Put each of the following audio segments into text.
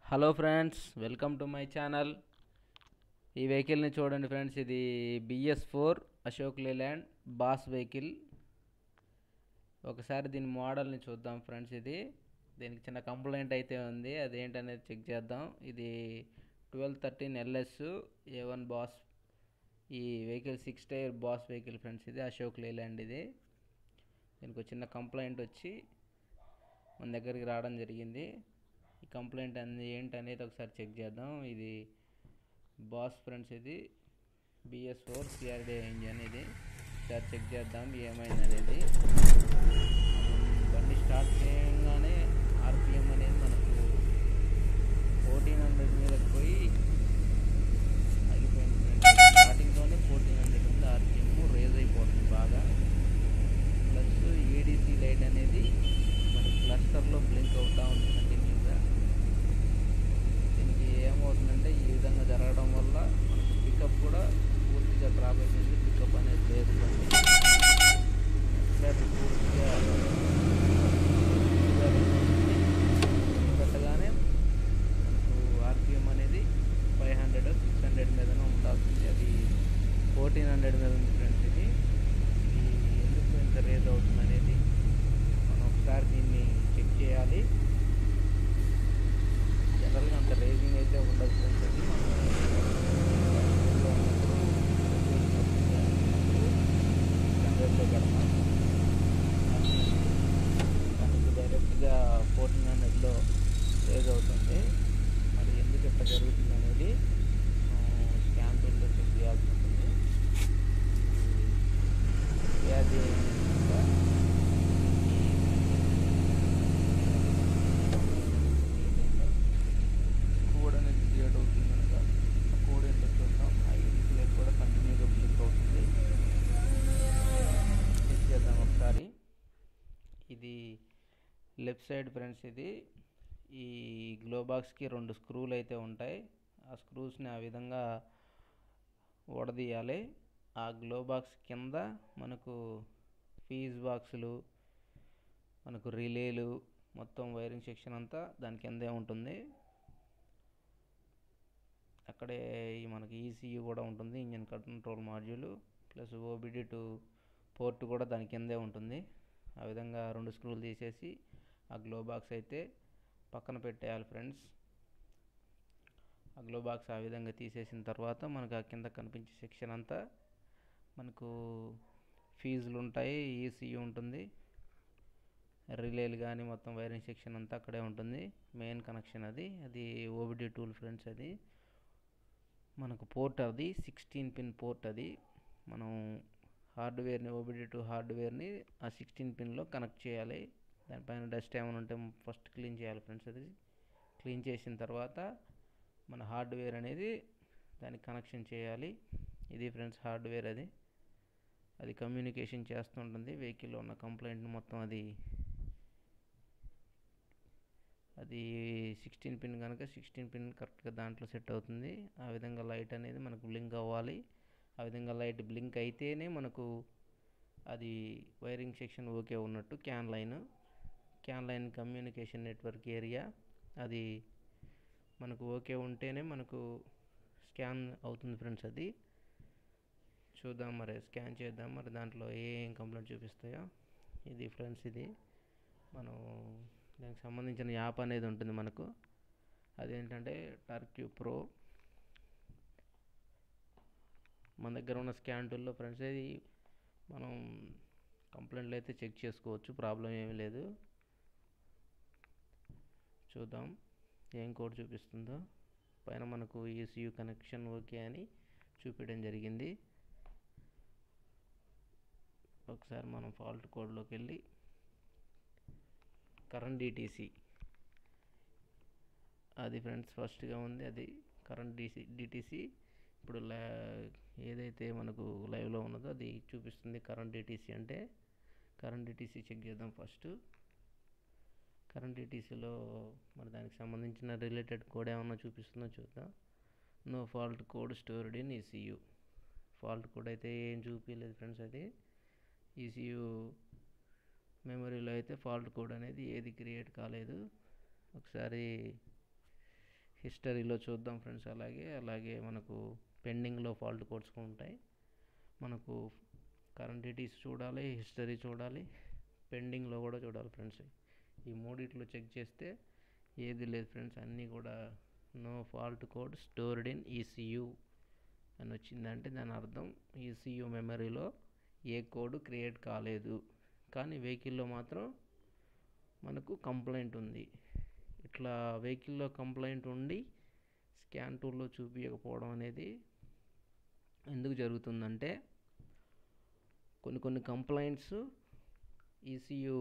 hello friends welcome to my channel ఈ వెహికల్ని చూడండి ఫ్రెండ్స్ ఇది BS four Ashok Leyland boss vehicle ఒకసారి దీని మోడల్ని చూద్దాం ఫ్రెండ్స్ ఇది దీనికి చిన్న కంప్లైంట్ అయితే ఉంది అదేంటనేది చెక్ చేద్దాం ఇది twelve thirteen LS A one boss ఈ vehicle six tyre boss vehicle friends ఇది అశోక్ లేలాండ్ ఇది దీనికి ఒక చిన్న కంప్లైంట్ వచ్చి మన దగ్గరికి రావడం జరిగింది ఈ కంప్లైంట్ అనేది ఏంటనేది ఒకసారి చెక్ చేద్దాం ఇది బాస్ ఫ్రెండ్స్ ఇది బిఎస్ ఫోర్ సిఆర్డి ఇంజన్ ఇది ఒకసారి చెక్ చేద్దాం ఏమైంది అనేది బండి స్టార్ట్ చేయగానే ఆర్పిఎం అనేది మనకు ఫోర్టీన్ హండ్రెడ్ మీదకి పోయి ఆగిపోయింది ఫ్రెండ్స్ స్టార్టింగ్లోనే ఫోర్టీన్ హండ్రెడ్ ఉంది ఆర్పిఎం రేజ్ అయిపోతుంది బాగా ప్లస్ ఏడీసీ లైట్ అనేది మనకి క్లస్టర్లో బ్లింక్ అవుతూ ఉంది కంటిన్యూగా దీనికి ఏమవుతుందంటే ఈ విధంగా జరగడం వల్ల మనకు పికప్ కూడా పూర్తిగా డ్రాప్ అయిపోయింది పికప్ అనేది లేదు బండి ఎక్సలేటర్ పూర్తిగా పూర్తిగా పెట్టగానే మనకు ఆర్పిఎం అనేది ఫైవ్ హండ్రెడ్ సిక్స్ హండ్రెడ్ మీదనే ఉండాల్సింది అది ఫోర్టీన్ హండ్రెడ్ మీద ఉంది ఫ్రెండ్స్ ఇది ఇది ఎందుకు ఇంత రేజ్ అవుతుంది అనేది మనం ఒకసారి దీన్ని చెక్ చేయాలి జనరల్గా అంత రేజింగ్ అయితే ఉండదు ఫ్రెండ్స్ అది మనం ఊళ్ళో ఉన్నప్పుడు హండ్రెడ్లో పెడతాం దానికి డైరెక్ట్గా ఫోర్టీన్ హండ్రెడ్లో రేజ్ అవుతుంది మరి ఎందుకు ఇట్లా జరుగుతుంది అనేది స్కాన్ టూల్లో చెక్ చేయాల్సి ఉంటుంది అది కోడ్ అనేది క్రియేట్ అవుతుంది కనుక ఆ కోడ్ ఏంటో చూద్దాం ఐడి క్లియర్ కూడా కంటిన్యూగా బ్లింక్ అవుతుంది చెక్ చేద్దాం ఒకసారి ఇది లెఫ్ట్ సైడ్ ఫ్రెండ్స్ ఇది ఈ గ్లో బాక్స్కి రెండు స్క్రూలు అయితే ఉంటాయి ఆ స్క్రూస్ని ఆ విధంగా వడదీయాలి ఆ గ్లో బాక్స్ కింద మనకు ఫీజ్ బాక్సులు మనకు రిలేలు మొత్తం వైరింగ్ సెక్షన్ అంతా దాని కిందే ఉంటుంది అక్కడే ఈ మనకి ఈసీయూ కూడా ఉంటుంది engine control module plus OBD two port కూడా దాని కిందే ఉంటుంది ఆ విధంగా రెండు స్క్రూలు తీసేసి ఆ గ్లో బాక్స్ అయితే పక్కన పెట్టేయాలి ఫ్రెండ్స్ ఆ గ్లో బాక్స్ ఆ విధంగా తీసేసిన తర్వాత మనకు ఆ కింద కనిపించే సెక్షన్ అంతా మనకు ఫీజులు ఉంటాయి ఈసీయూ ఉంటుంది రిలేలు కానీ మొత్తం వైరింగ్ సెక్షన్ అంతా అక్కడే ఉంటుంది మెయిన్ కనెక్షన్ అది అది ఓబిడి టూల్ ఫ్రెండ్స్ అది మనకు పోర్ట్ అది సిక్స్టీన్ పిన్ పోర్ట్ అది మనం హార్డ్వేర్ని ఓబిడి టూ హార్డ్వేర్ని ఆ సిక్స్టీన్ పిన్లో కనెక్ట్ చేయాలి దానిపైన డస్ట్ ఏమైనా ఉంటే ఫస్ట్ క్లీన్ చేయాలి ఫ్రెండ్స్ అది క్లీన్ చేసిన తర్వాత మన హార్డ్వేర్ అనేది దానికి కనెక్షన్ చేయాలి ఇది ఫ్రెండ్స్ హార్డ్వేర్ అది అది కమ్యూనికేషన్ చేస్తుంటుంది వెహికల్లో ఉన్న కంప్లైంట్ మొత్తం అది అది సిక్స్టీన్ పిన్ కనుక సిక్స్టీన్ పిన్ కరెక్ట్గా దాంట్లో సెట్ అవుతుంది ఆ విధంగా లైట్ అనేది మనకు బ్లింక్ అవ్వాలి ఆ విధంగా లైట్ బ్లింక్ అయితేనే మనకు అది వైరింగ్ సెక్షన్ ఓకే ఉన్నట్టు CAN line CAN line communication network area అది మనకు ఓకే ఉంటేనే మనకు స్కాన్ అవుతుంది ఫ్రెండ్స్ అది చూద్దాం మరి స్కాన్ చేద్దాం మరి దాంట్లో ఏం కంప్లైంట్ చూపిస్తాయో ఇది ఫ్రెండ్స్ ఇది మనం దానికి సంబంధించిన యాప్ అనేది ఉంటుంది మనకు అదేంటంటే టర్క్యూ ప్రో మన దగ్గర ఉన్న స్కాన్ టూల్లో ఫ్రెండ్స్ ఇది మనం కంప్లైంట్లు అయితే చెక్ చేసుకోవచ్చు ప్రాబ్లం ఏమీ లేదు చూద్దాం ఏం కోడ్ చూపిస్తుందో పైన మనకు ఈసీయూ కనెక్షన్ ఓకే అని చూపించడం జరిగింది ఒకసారి మనం ఫాల్ట్ కోడ్లోకి వెళ్ళి కరెంట్ డిటీసీ అది ఫ్రెండ్స్ ఫస్ట్గా ఉంది అది కరెంట్ డిసి డిటీసీ ఇప్పుడు ఏదైతే మనకు లైవ్లో ఉన్నదో అది చూపిస్తుంది కరెంట్ డిటీసీ అంటే కరెంట్ డిటీసీ చెక్ చేద్దాం ఫస్ట్ కరెంట్ డిటీసీలో మరి దానికి సంబంధించిన రిలేటెడ్ కోడ్ ఏమన్నా చూపిస్తుందో చూద్దాం no fault code stored in ECU fault code అయితే ఏం చూపించలేదు ఫ్రెండ్స్ అది ఈసీయూ మెమరీలో అయితే ఫాల్ట్ కోడ్ అనేది ఏది క్రియేట్ కాలేదు ఒకసారి హిస్టరీలో చూద్దాం ఫ్రెండ్స్ అలాగే అలాగే మనకు పెండింగ్లో ఫాల్ట్ కోడ్స్ ఉంటాయి మనకు కరెంట్ డీటీస్ చూడాలి హిస్టరీ చూడాలి పెండింగ్లో కూడా చూడాలి ఫ్రెండ్స్ ఈ మూడిట్లో చెక్ చేస్తే ఏది లేదు ఫ్రెండ్స్ అన్నీ కూడా no fault code stored in ECU అని వచ్చిందంటే దాని అర్థం ఈసీయూ మెమరీలో ఏ కోడ్ క్రియేట్ కాలేదు కానీ వెహికల్లో మాత్రం మనకు కంప్లైంట్ ఉంది ఇట్లా వెహికల్లో కంప్లైంట్ ఉండి స్కాన్ టూల్లో చూపించకపోవడం అనేది ఎందుకు జరుగుతుందంటే కొన్ని కొన్ని కంప్లైంట్స్ ఈసీయూ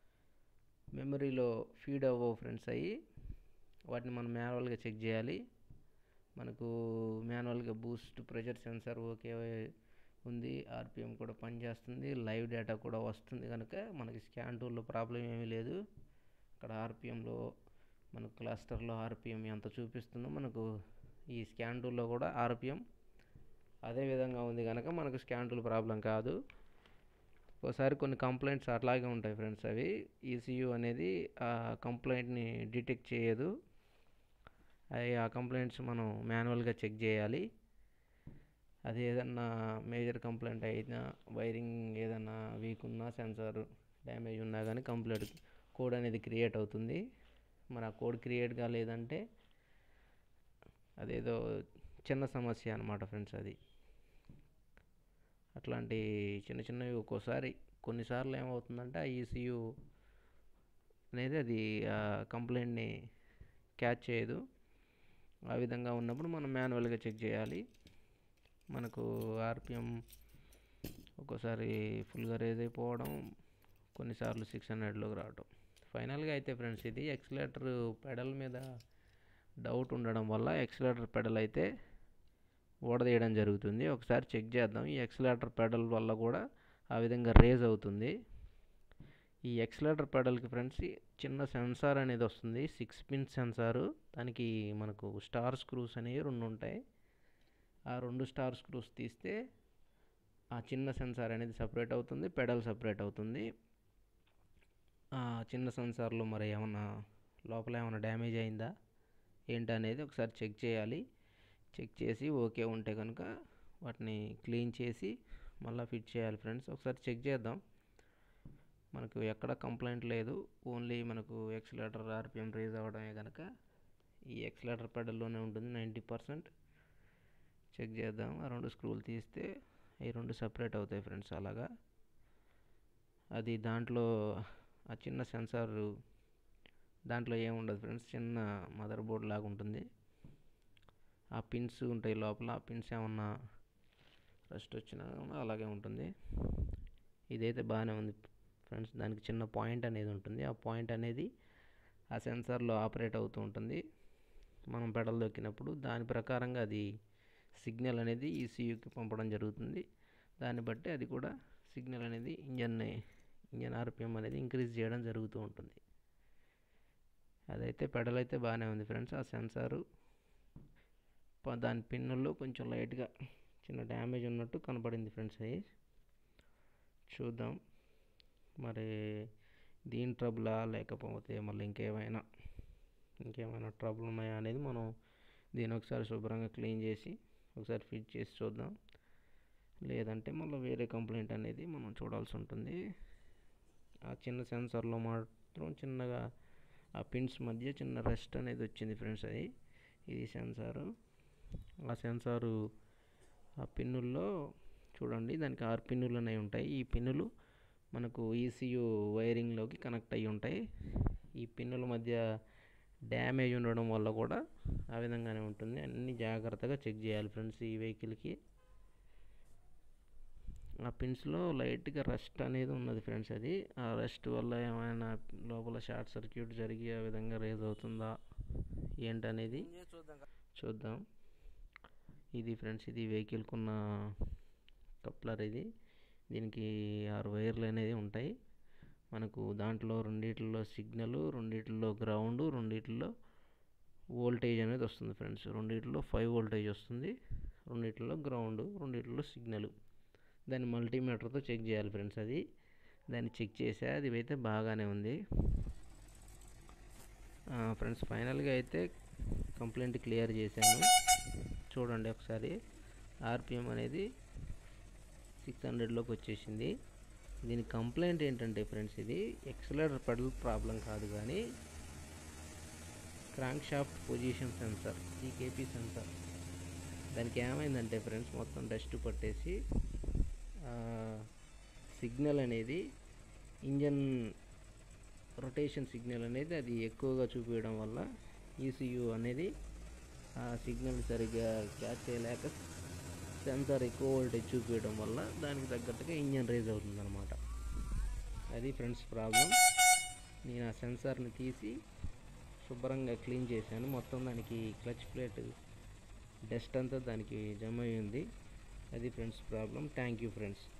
మెమరీలో ఫీడ్ అవ్వవు ఫ్రెండ్స్ అయ్యి వాటిని మనం మాన్యువల్గా చెక్ చేయాలి మనకు మాన్యువల్గా బూస్ట్ ప్రెషర్ సెన్సార్ ఓకే ఉంది ఆర్పిఎం కూడా పనిచేస్తుంది లైవ్ డేటా కూడా వస్తుంది కనుక మనకి స్కాన్ టూల్లో ప్రాబ్లం ఏమీ లేదు అక్కడ ఆర్పిఎంలో మనకు క్లస్టర్లో ఆర్పిఎం ఎంత చూపిస్తుందో మనకు ఈ స్కాన్ టూల్లో కూడా ఆర్పిఎం అదే విధంగా ఉంది కనుక మనకు స్కాన్ టూల్ ప్రాబ్లం కాదు ఒకసారి కొన్ని కంప్లైంట్స్ అట్లాగే ఉంటాయి ఫ్రెండ్స్ అవి ఈసీయూ అనేది ఆ కంప్లైంట్ని డిటెక్ట్ చేయదు అవి ఆ కంప్లైంట్స్ మనం మాన్యువల్గా చెక్ చేయాలి అది ఏదన్నా మేజర్ కంప్లైంట్ అయినా వైరింగ్ ఏదైనా వీక్ ఉన్నా సెన్సార్ డ్యామేజ్ ఉన్నా కానీ కంప్లైంట్ కోడ్ అనేది క్రియేట్ అవుతుంది మరి ఆ కోడ్ క్రియేట్ కాలేదంటే అదేదో చిన్న సమస్య అనమాట ఫ్రెండ్స్ అది అట్లాంటి చిన్న చిన్నవి ఒక్కోసారి కొన్నిసార్లు ఏమవుతుందంటే ఆ ఈసీయూ అనేది అది ఆ కంప్లైంట్ని క్యాచ్ చేయదు ఆ విధంగా ఉన్నప్పుడు మనం మాన్యువల్గా చెక్ చేయాలి మనకు ఆర్పిఎం ఒక్కోసారి ఫుల్గా రేజ్ అయిపోవడం కొన్నిసార్లు సిక్స్ హండ్రెడ్లోకి రావడం ఫైనల్గా అయితే ఫ్రెండ్స్ ఇది ఎక్సలేటర్ పెడల్ మీద డౌట్ ఉండడం వల్ల ఎక్సలేటర్ పెడల్ అయితే ఓడదీయడం జరుగుతుంది ఒకసారి చెక్ చేద్దాం ఈ ఎక్సలేటర్ పెడల్ వల్ల కూడా ఆ విధంగా రేజ్ అవుతుంది ఈ ఎక్సలేటర్ పెడల్కి ఫ్రెండ్స్ చిన్న సెన్సార్ అనేది వస్తుంది సిక్స్ పిన్ సెన్సారు దానికి మనకు స్టార్ స్క్రూస్ అనేవి రెండు ఉంటాయి ఆ రెండు స్టార్ స్క్రూస్ తీస్తే ఆ చిన్న సెన్సార్ అనేది సపరేట్ అవుతుంది పెడల్ సపరేట్ అవుతుంది ఆ చిన్న సెన్సార్లో మరి ఏమన్నా లోపల ఏమైనా డ్యామేజ్ అయిందా ఏంటనేది ఒకసారి చెక్ చేయాలి చెక్ చేసి ఓకే ఉంటే కనుక వాటిని క్లీన్ చేసి మళ్ళీ ఫిట్ చేయాలి ఫ్రెండ్స్ ఒకసారి చెక్ చేద్దాం మనకు ఎక్కడ కంప్లైంట్ లేదు ఓన్లీ మనకు ఎక్సలేటర్ ఆర్పిఎం రేజ్ అవ్వడమే కనుక ఈ ఎక్సలేటర్ పెడల్లోనే ఉంటుంది నైంటీ పర్సెంట్ చెక్ చేద్దాం ఆ రెండు స్క్రూలు తీస్తే ఈ రెండు సపరేట్ అవుతాయి ఫ్రెండ్స్ అలాగా అది దాంట్లో ఆ చిన్న సెన్సార్ దాంట్లో ఏముండదు ఫ్రెండ్స్ చిన్న మదర్ బోర్డ్ లాగా ఉంటుంది ఆ పిన్స్ ఉంటాయి లోపల ఆ పిన్స్ ఏమన్నా రస్ట్ వచ్చినా అలాగే ఉంటుంది ఇదైతే బాగానే ఉంది ఫ్రెండ్స్ దానికి చిన్న పాయింట్ అనేది ఉంటుంది ఆ పాయింట్ అనేది ఆ సెన్సార్లో ఆపరేట్ అవుతూ ఉంటుంది మనం పెడల్ దొక్కినప్పుడు దాని ప్రకారంగా అది సిగ్నల్ అనేది ఈసీయూకి పంపడం జరుగుతుంది దాన్ని బట్టి అది కూడా సిగ్నల్ అనేది ఇంజన్ని ఇంజన్ ఆర్పిఎం అనేది ఇంక్రీజ్ చేయడం జరుగుతూ ఉంటుంది అదైతే పెడల్ అయితే బాగానే ఉంది ఫ్రెండ్స్ ఆ సెన్సారు దాని పిన్నుల్లో కొంచెం లైట్గా చిన్న డ్యామేజ్ ఉన్నట్టు కనపడింది ఫ్రెండ్స్ అవి చూద్దాం మరి దీని ట్రబులా లేకపోతే మళ్ళీ ఇంకేమైనా ఇంకేమైనా ట్రబుల్ ఉన్నాయా అనేది మనం దీని ఒకసారి శుభ్రంగా క్లీన్ చేసి ఒకసారి ఫిట్ చేసి చూద్దాం లేదంటే మళ్ళీ వేరే కంప్లైంట్ అనేది మనం చూడాల్సి ఉంటుంది ఆ చిన్న సెన్సార్లో మాత్రం చిన్నగా ఆ పిన్స్ మధ్య చిన్న రెస్ట్ అనేది వచ్చింది ఫ్రెండ్స్ అది ఇది సెన్సారు ఆ సెన్సారు ఆ పిన్నుల్లో చూడండి దానికి ఆరు పిన్నులు అనేవి ఉంటాయి ఈ పిన్నులు మనకు ఈసీయూ వైరింగ్లోకి కనెక్ట్ అయ్యి ఉంటాయి ఈ పిన్నుల మధ్య డ్యామేజ్ ఉండడం వల్ల కూడా ఆ విధంగానే ఉంటుంది అన్ని జాగ్రత్తగా చెక్ చేయాలి ఫ్రెండ్స్ ఈ వెహికల్కి ఆ పిన్స్లో లైట్గా రస్ట్ అనేది ఉన్నది ఫ్రెండ్స్ అది ఆ రస్ట్ వల్ల ఏమైనా లోపల షార్ట్ సర్క్యూట్ జరిగి ఆ విధంగా రేజ్ అవుతుందా ఏంటనేది చూద్దాం ఇది ఫ్రెండ్స్ ఇది వెహికల్కి ఉన్న కప్లర్ ఇది దీనికి ఆరు వైర్లు అనేది ఉంటాయి మనకు దాంట్లో రెండిట్లో సిగ్నల్ రెండిట్లో గ్రౌండ్ రెండిట్లో వోల్టేజ్ అనేది వస్తుంది ఫ్రెండ్స్ రెండిట్లో ఫైవ్ వోల్టేజ్ వస్తుంది రెండిట్లో గ్రౌండ్ రెండిట్లో సిగ్నల్ దాన్ని మల్టీమీటర్తో చెక్ చేయాలి ఫ్రెండ్స్ అది దాన్ని చెక్ చేసా అది అయితే బాగానే ఉంది ఫ్రెండ్స్ ఫైనల్గా అయితే కంప్లైంట్ క్లియర్ చేశాను చూడండి ఒకసారి ఆర్పిఎం అనేది సిక్స్ హండ్రెడ్లోకి వచ్చేసింది దీని కంప్లైంట్ ఏంటంటే ఫ్రెండ్స్ ఇది ఎక్సలర్ పెడల్ ప్రాబ్లం కాదు కానీ crank shaft position sensor EKP sensor దానికి ఏమైందంటే ఫ్రెండ్స్ మొత్తం డస్ట్ పట్టేసి సిగ్నల్ అనేది ఇంజన్ రొటేషన్ సిగ్నల్ అనేది అది ఎక్కువగా చూపించడం వల్ల ఈసీయూ అనేది ఆ సిగ్నల్ సరిగ్గా క్యాచ్ చేయలేక సెన్సార్ ఎక్కువ వోల్టేజ్ చూపించడం వల్ల దానికి తగ్గట్టుగా ఇంజన్ రేజ్ అవుతుంది అనమాట అది ఫ్రెండ్స్ ప్రాబ్లం నేను ఆ సెన్సార్ని తీసి శుభ్రంగా క్లీన్ చేశాను మొత్తం దానికి క్లచ్ ప్లేట్ డస్ట్ అంతా దానికి జమ అయి ఉంది అది friends problem thank you friends